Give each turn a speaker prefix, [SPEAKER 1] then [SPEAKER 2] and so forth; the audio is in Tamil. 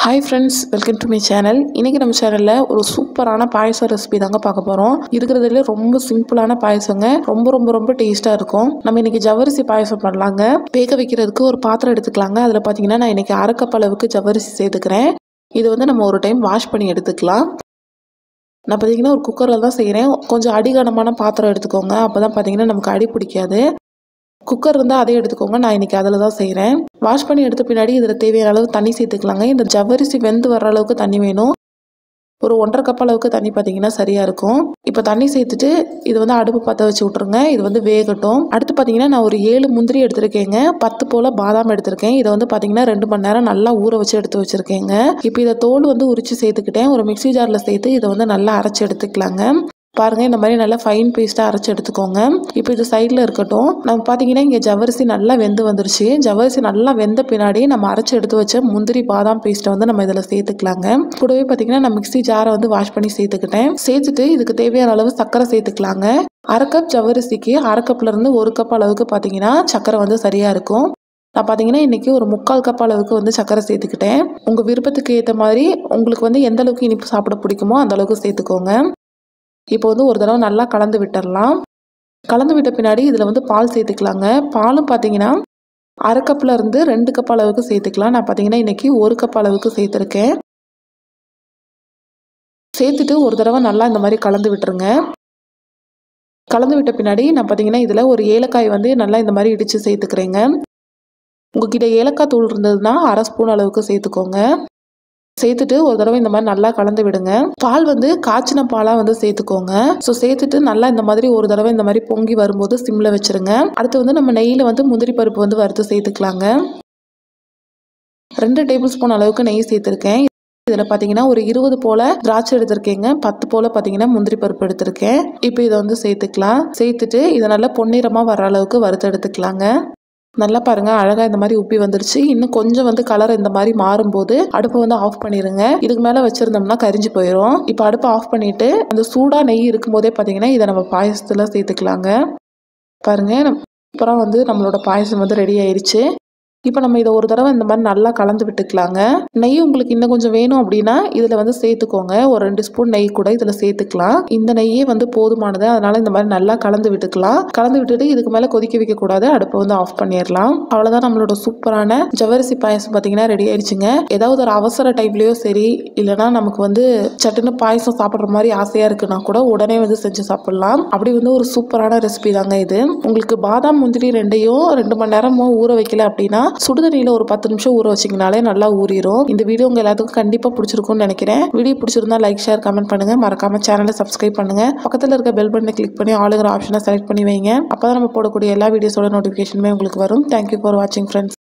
[SPEAKER 1] hi friends welcome to my channel இன்றைக்கி நம்ம சேனலில் ஒரு சூப்பரான பாயசம் ரெசிபி தாங்க பார்க்க போகிறோம் இருக்கிறதுல ரொம்ப சிம்பிளான பாயசங்க ரொம்ப ரொம்ப ரொம்ப டேஸ்ட்டாக இருக்கும் நம்ம இன்றைக்கி ஜவ்வரிசி பாயசம் பண்ணலாங்க வேக வைக்கிறதுக்கு ஒரு பாத்திரம் எடுத்துக்கலாங்க அதில் பார்த்தீங்கன்னா நான் இன்றைக்கி அரைக்கப் அளவுக்கு ஜவ்வரிசி சேர்த்துக்கிறேன் இது வந்து நம்ம ஒரு டைம் வாஷ் பண்ணி எடுத்துக்கலாம் நான் பார்த்தீங்கன்னா ஒரு குக்கரில் தான் செய்கிறேன் கொஞ்சம் அடிகனமான பாத்திரம் எடுத்துக்கோங்க அப்போ தான் பார்த்தீங்கன்னா நமக்கு அடி பிடிக்காது குக்கர் இருந்தால் அதே எடுத்துக்கோங்க நான் இன்றைக்கி அதில் தான் செய்கிறேன் வாஷ் பண்ணி எடுத்த பின்னாடி இதில் தேவையான அளவு தண்ணி சேர்த்துக்கலாங்க இந்த ஜவ்வரிசி வெந்து வர அளவுக்கு தண்ணி வேணும் ஒரு ஒன்றரை கப் அளவுக்கு தண்ணி பார்த்தீங்கன்னா சரியாக இருக்கும் இப்போ தண்ணி சேர்த்துட்டு இது வந்து அடுப்பு பற்ற வச்சு விட்ருங்க இது வந்து வேகட்டும் அடுத்து பார்த்தீங்கன்னா நான் ஒரு ஏழு முந்திரி எடுத்திருக்கேங்க பத்து போல் பாதாம் எடுத்திருக்கேன் இதை வந்து பார்த்தீங்கன்னா ரெண்டு மணி நேரம் நல்லா ஊற வச்சு எடுத்து வச்சுருக்கேங்க இப்போ இதை தோல் வந்து உரித்து சேர்த்துக்கிட்டேன் ஒரு மிக்ஸி ஜாரில் சேர்த்து இதை வந்து நல்லா அரைச்சி எடுத்துக்கலாங்க பாருங்க இந்த மாதிரி நல்லா ஃபைன் பேஸ்ட்டாக அரைச்சி எடுத்துக்கோங்க இப்போ இது சைடில் இருக்கட்டும் நம்ம பார்த்தீங்கன்னா இங்கே ஜவ்வரிசி நல்லா வெந்து வந்துருச்சு ஜவ்வரிசி நல்லா வெந்த பின்னாடி நம்ம அரைச்சி எடுத்து வச்ச முந்திரி பாதாம் பேஸ்ட்டை வந்து நம்ம இதில் சேர்த்துக்கலாங்க கூடவே பார்த்தீங்கன்னா நான் மிக்ஸி ஜாரை வந்து வாஷ் பண்ணி சேர்த்துக்கிட்டேன் சேர்த்துட்டு இதுக்கு தேவையான அளவு சர்க்கரை சேர்த்துக்கலாங்க அரை கப் ஜவ்வரிசிக்கு அரை கப்ல இருந்து ஒரு கப் அளவுக்கு பார்த்தீங்கன்னா சர்க்கரை வந்து சரியாக இருக்கும் நான் பார்த்தீங்கன்னா இன்றைக்கி ஒரு முக்கால் கப் அளவுக்கு வந்து சர்க்கரை சேர்த்துக்கிட்டேன் உங்கள் விருப்பத்துக்கு ஏற்ற மாதிரி உங்களுக்கு வந்து எந்த அளவுக்கு இனிப்பு சாப்பிட பிடிக்குமோ அந்த அளவுக்கு சேர்த்துக்கோங்க இப்போ வந்து ஒரு தடவை நல்லா கலந்து விட்டுறலாம் கலந்து விட்ட பின்னாடி இதில் வந்து பால் சேர்த்துக்கலாங்க பாலும் பார்த்தீங்கன்னா அரை கப்பில் இருந்து ரெண்டு கப் அளவுக்கு சேர்த்துக்கலாம் நான் பார்த்தீங்கன்னா இன்றைக்கி ஒரு கப் அளவுக்கு சேர்த்துருக்கேன் சேர்த்துட்டு ஒரு தடவை நல்லா இந்த மாதிரி கலந்து விட்டுருங்க கலந்து விட்ட பின்னாடி நான் பார்த்தீங்கன்னா இதில் ஒரு ஏலக்காய் வந்து நல்லா இந்த மாதிரி இடித்து சேர்த்துக்கிறேங்க உங்ககிட்ட ஏலக்காய் தூள் இருந்ததுன்னா அரை ஸ்பூன் அளவுக்கு சேர்த்துக்கோங்க சேர்த்துட்டு ஒரு தடவை இந்த மாதிரி நல்லா கலந்து விடுங்க பால் வந்து காய்ச்சின பாலாக வந்து சேர்த்துக்கோங்க ஸோ சேர்த்துட்டு நல்லா இந்த மாதிரி ஒரு தடவை இந்த மாதிரி பொங்கி வரும்போது சிம்மில் வச்சுருங்க அடுத்து வந்து நம்ம நெய்யில் வந்து முந்திரி பருப்பு வந்து வறுத்து சேர்த்துக்கலாங்க ரெண்டு டேபிள் ஸ்பூன் அளவுக்கு நெய் சேர்த்துருக்கேன் இதில் பார்த்தீங்கன்னா ஒரு இருபது போல் திராட்சை எடுத்திருக்கேங்க பத்து போல் பார்த்தீங்கன்னா முந்திரி பருப்பு எடுத்திருக்கேன் இப்போ இதை வந்து சேர்த்துக்கலாம் சேர்த்துட்டு இதை நல்லா பொன்னிறமாக வர அளவுக்கு வறுத்து எடுத்துக்கலாங்க நல்லா பாருங்க அழகா இந்த மாதிரி உப்பி வந்துருச்சு இன்னும் கொஞ்சம் வந்து கலர் இந்த மாதிரி மாறும்போது அடுப்பை வந்து ஆஃப் பண்ணிடுங்க இதுக்கு மேலே வச்சிருந்தோம்னா கரிஞ்சு போயிடும் இப்போ அடுப்பை ஆஃப் பண்ணிட்டு அந்த சூடா நெய் இருக்கும்போதே பார்த்தீங்கன்னா இதை நம்ம பாயசத்தில் சேர்த்துக்கலாங்க பாருங்க அப்புறம் வந்து நம்மளோட பாயசம் வந்து ரெடி ஆயிடுச்சு இப்போ நம்ம இதை ஒரு தடவை இந்த மாதிரி நல்லா கலந்து விட்டுக்கலாங்க நெய் உங்களுக்கு இன்னும் கொஞ்சம் வேணும் அப்படின்னா இதில் வந்து சேர்த்துக்கோங்க ஒரு ரெண்டு ஸ்பூன் நெய் கூட இதில் சேர்த்துக்கலாம் இந்த நெய்யே வந்து போதுமானது அதனால இந்த மாதிரி நல்லா கலந்து விட்டுக்கலாம் கலந்து விட்டுட்டு இதுக்கு மேலே கொதிக்க வைக்கக்கூடாது அடுப்பை வந்து ஆஃப் பண்ணிடலாம் அவ்வளோதான் நம்மளோட சூப்பரான ஜவ்வரிசி பாயசம் பார்த்தீங்கன்னா ரெடி ஆயிடுச்சுங்க ஏதாவது ஒரு அவசர டைம்லேயோ சரி இல்லைனா நமக்கு வந்து சட்டுன்னு பாயசம் சாப்பிட்ற மாதிரி ஆசையாக இருக்குன்னா கூட உடனே வந்து செஞ்சு சாப்பிட்லாம் அப்படி வந்து ஒரு சூப்பரான ரெசிபி தாங்க இது உங்களுக்கு பாதாம் முந்திரி ரெண்டையும் ரெண்டு மணி நேரமோ ஊற வைக்கல அப்படின்னா சுடுதண்ணியில் ஒரு பத்து நிமிஷம் ஊற வச்சிங்கனாலே நல்லா ஊறிடும் இந்த வீடியோ உங்கள் எல்லாத்துக்கும் கண்டிப்பாக பிடிச்சிருக்கும்னு நினைக்கிறேன் வீடியோ பிடிச்சிருந்தா லைக் ஷேர் கமெண்ட் பண்ணுங்க மறக்காம சேனலை சப்ஸ்கிரைப் பண்ணுங்க பக்கத்தில் இருக்க பெல் பட்டனை கிளிக் பண்ணி ஆளுங்கிற ஆப்ஷனை செலக்ட் பண்ணி வைங்க அப்போ நம்ம போடக்கூடிய எல்லா வீடியோஸோட நோட்டிஃபிகேஷனுமே உங்களுக்கு வரும் தேங்க்யூ ஃபார் வாட்சிங் ஃப்ரெண்ட்ஸ்